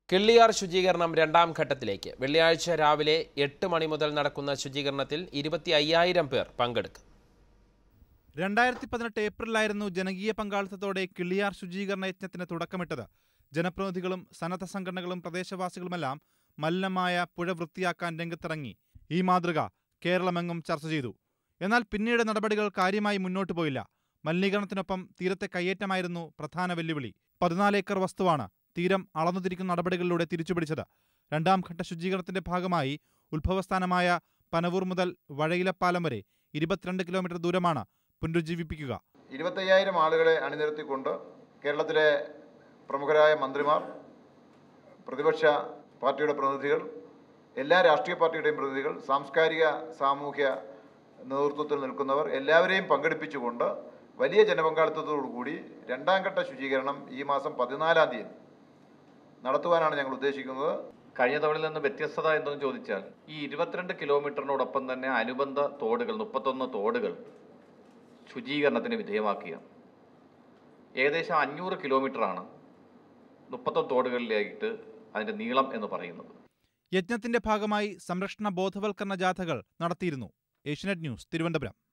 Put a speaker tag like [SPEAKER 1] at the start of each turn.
[SPEAKER 1] കിള്ളിയാർ ശുചീകരണം രണ്ടാം ഘട്ടത്തിലേക്ക് വെള്ളിയാഴ്ച രാവിലെ എട്ട് മണി മുതൽ നടക്കുന്ന ശുചീകരണത്തിൽ ഇരുപത്തി അയ്യായിരം പേർ പങ്കെടുക്കും
[SPEAKER 2] രണ്ടായിരത്തി പതിനെട്ട് ഏപ്രിലായിരുന്നു ജനകീയ പങ്കാളിത്തത്തോടെ കിള്ളിയാർ ശുചീകരണ യജ്ഞത്തിന് തുടക്കമിട്ടത് ജനപ്രതിനിധികളും സന്നദ്ധ സംഘടനകളും പ്രദേശവാസികളുമെല്ലാം മലിനമായ പുഴ വൃത്തിയാക്കാൻ രംഗത്തിറങ്ങി ഈ മാതൃക കേരളമെങ്ങും ചർച്ച ചെയ്തു എന്നാൽ പിന്നീട് നടപടികൾ കാര്യമായി മുന്നോട്ടു പോയില്ല മലിനീകരണത്തിനൊപ്പം തീരത്തെ കയ്യേറ്റമായിരുന്നു പ്രധാന വെല്ലുവിളി പതിനാല് ഏക്കർ വസ്തുവാണ് തീരം അളന്നുതിരിക്കുന്ന നടപടികളിലൂടെ തിരിച്ചുപിടിച്ചത് രണ്ടാം ഘട്ട ശുചീകരണത്തിന്റെ ഭാഗമായി ഉത്ഭവസ്ഥാനമായ പനവൂർ മുതൽ വഴയിലപ്പാലം വരെ ഇരുപത്തിരണ്ട് കിലോമീറ്റർ ദൂരമാണ് പുനരുജ്ജീവിപ്പിക്കുക
[SPEAKER 3] ഇരുപത്തയ്യായിരം ആളുകളെ അണിനിരത്തിക്കൊണ്ട് കേരളത്തിലെ പ്രമുഖരായ മന്ത്രിമാർ പ്രതിപക്ഷ പാർട്ടിയുടെ പ്രതിനിധികൾ എല്ലാ രാഷ്ട്രീയ പാർട്ടിയുടെയും പ്രതിനിധികൾ സാംസ്കാരിക സാമൂഹ്യ നേതൃത്വത്തിൽ നിൽക്കുന്നവർ എല്ലാവരെയും പങ്കെടുപ്പിച്ചുകൊണ്ട് വലിയ ജനപങ്കാളിത്തത്തോടുകൂടി രണ്ടാം ഘട്ട ശുചീകരണം ഈ മാസം പതിനാലാം തീയതി നടത്തുവാനാണ് ഞങ്ങൾ ഉദ്ദേശിക്കുന്നത്
[SPEAKER 4] കഴിഞ്ഞ തവണയിൽ നിന്ന് വ്യത്യസ്തത എന്തെന്ന് ചോദിച്ചാൽ ഈ ഇരുപത്തിരണ്ട് കിലോമീറ്ററിനോടൊപ്പം തന്നെ അനുബന്ധ തോടുകൾ മുപ്പത്തൊന്ന് തോടുകൾ ശുചീകരണത്തിന് വിധേയമാക്കുകയാണ് ഏകദേശം അഞ്ഞൂറ് കിലോമീറ്ററാണ് മുപ്പത്തൊന്ന് തോടുകളിലായിട്ട് അതിൻ്റെ നീളം എന്ന് പറയുന്നത്
[SPEAKER 2] യജ്ഞത്തിന്റെ ഭാഗമായി സംരക്ഷണ ബോധവൽക്കരണ ജാഥകൾ നടത്തിയിരുന്നു ഏഷ്യനെറ്റ് ന്യൂസ് തിരുവനന്തപുരം